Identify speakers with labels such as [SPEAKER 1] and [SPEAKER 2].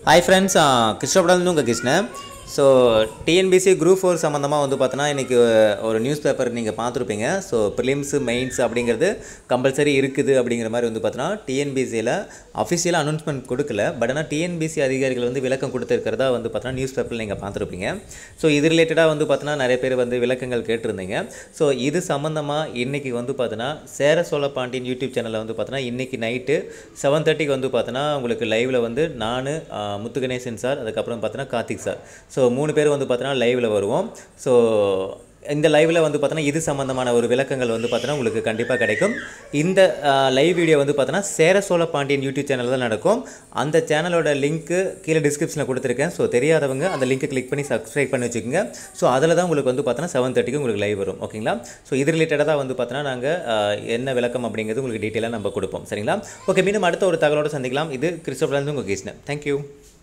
[SPEAKER 1] hi friends கிருஷ்ணபடாலேருந்து உங்கள் Krishnan so TNPSC group four சம்மந்தமாக வந்து பார்த்தோன்னா இன்றைக்கி ஒரு நியூஸ் பேப்பர் நீங்கள் பார்த்துருப்பீங்க ஸோ ப்ரிலிம்ஸு மெயின்ஸ் அப்படிங்கிறது கம்பல்சரி இருக்குது அப்படிங்கிற மாதிரி வந்து பார்த்தோன்னா டிஎன்பிசியில் அஃபிஷியலாக அனௌன்ஸ்மெண்ட் கொடுக்கல பட் ஆனால் டிஎன்பிசி அதிகாரிகள் வந்து விளக்கம் கொடுத்துருக்கிறதா வந்து பார்த்தோன்னா நியூஸ் பேப்பரில் நீங்கள் பார்த்துருப்பீங்க ஸோ இது ரிலேட்டடாக வந்து பார்த்தோன்னா நிறைய பேர் வந்து விளக்கங்கள் கேட்டிருந்தீங்க ஸோ இது சம்மந்தமாக இன்றைக்கி வந்து பார்த்தோன்னா சேர சோழ பாண்டியன் யூடியூப் சேனலில் வந்து பார்த்தோன்னா இன்றைக்கி நைட்டு செவன் தேர்ட்டிக்கு வந்து பார்த்தோன்னா உங்களுக்கு லைவில் வந்து நான் முத்து கணேசன் சார் அதுக்கப்புறம் பார்த்தோன்னா கார்த்திக் சார் ஸோ மூணு பேர் வந்து பார்த்தோன்னா லைவில் வருவோம் ஸோ இந்த லைவில் வந்து பார்த்தோன்னா இது சம்மந்தமான ஒரு விளக்கங்கள் வந்து பார்த்தோன்னா உங்களுக்கு கண்டிப்பாக கிடைக்கும் இந்த லைவ் வீடியோ வந்து பார்த்தோன்னா சேர சோழ பாண்டியன் யூடியூப் சேனலில் தான் நடக்கும் அந்த சேனலோட லிங்க்கு கீழே டிஸ்கிரிப்ஷனில் கொடுத்துருக்கேன் ஸோ தெரியாதவங்க அந்த லிங்க்கை கிளிக் பண்ணி சப்ஸ்கிரைப் பண்ணி வச்சுக்கோங்க ஸோ அதில் தான் உங்களுக்கு வந்து பார்த்தோன்னா செவன் தேர்ட்டிக்கு உங்களுக்கு லைவ் வரும் ஓகேங்களா ஸோ இது ரிலேட்டடாக தான் வந்து பார்த்தோன்னா நாங்கள் என்ன விளக்கம் அப்படிங்கிறது உங்களுக்கு டீட்டெயிலாக நம்ம கொடுப்போம் சரிங்களா ஓகே மீண்டும் அடுத்த ஒரு தகவலோடு சந்திக்கலாம் இது கிறிஸ்டோஃபர்லேருந்து உங்கள் கிருஷ்ணன் தேங்க்யூ